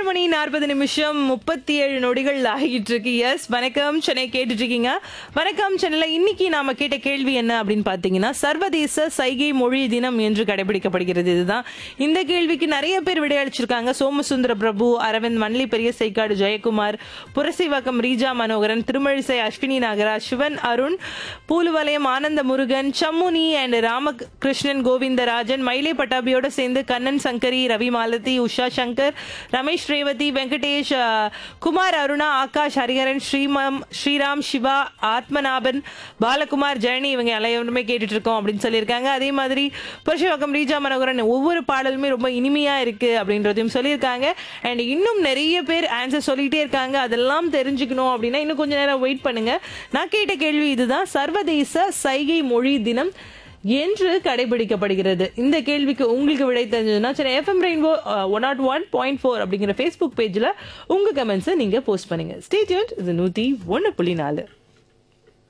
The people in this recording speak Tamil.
மணி நாற்பது நிமிஷம் முப்பத்தி ஏழு நொடிகள் ஆகிட்டு இருக்கு எஸ் வணக்கம் சென்னை கேட்டுட்டு இருக்கீங்க வணக்கம் சென்னையில் இன்னைக்கு நாம கேட்ட கேள்வி என்ன அப்படின்னு பார்த்தீங்கன்னா சர்வதேச சைகை மொழி தினம் என்று கடைபிடிக்கப்படுகிறது இதுதான் இந்த கேள்விக்கு நிறைய பேர் விடையளிச்சிருக்காங்க சோமசுந்தர பிரபு அரவிந்த் மன்லி பெரிய சைக்காடு ஜெயக்குமார் புரசைவாக்கம் ரீஜா மனோகரன் திருமழிசை அஸ்வினி நாகராஜ் சிவன் அருண் பூலுவலயம் ஆனந்த முருகன் சம்முனி அண்ட் ராமகிருஷ்ணன் கோவிந்தராஜன் மயிலை பட்டாபியோட சேர்ந்து கண்ணன் சங்கரி ரவி மாலதி உஷா சங்கர் ரமேஷ் ரேவதி வெங்கடேஷ் அஹ், குமார் அருணா ஆகாஷ் ஹரிஹரன் ஸ்ரீமம் ஸ்ரீராம் சிவா ஆத்மநாபன் பாலகுமார் ஜெயனி இவங்க எல்லாருமே கேட்டுட்டு இருக்கோம் அப்படின்னு சொல்லியிருக்காங்க அதே மாதிரி புருஷவாக்கம் ரீஜா மனோகரன் ஒவ்வொரு பாடலுமே ரொம்ப இனிமையா இருக்கு அப்படின்றதையும் சொல்லியிருக்காங்க அண்ட் இன்னும் நிறைய பேர் ஆன்சர் சொல்லிட்டே இருக்காங்க அதெல்லாம் தெரிஞ்சுக்கணும் அப்படின்னா இன்னும் கொஞ்ச நேரம் வெயிட் பண்ணுங்க நான் கேட்ட கேள்வி இதுதான் சர்வதேச சைகை மொழி தினம் என்று கடைபிடிக்கப்படுகிறது இந்த கேள்விக்கு உங்களுக்கு விடை தெரிஞ்சதுன்னா சரி FM rainbow one naught one point four அப்படிங்கிற ஃபேஸ்புக் பேஜில் உங்கள் கமெண்ட்ஸை நீங்கள் போஸ்ட் பண்ணுங்க ஸ்டே டியூன்ட் இது நூற்றி ஒன்று புள்ளி நாலு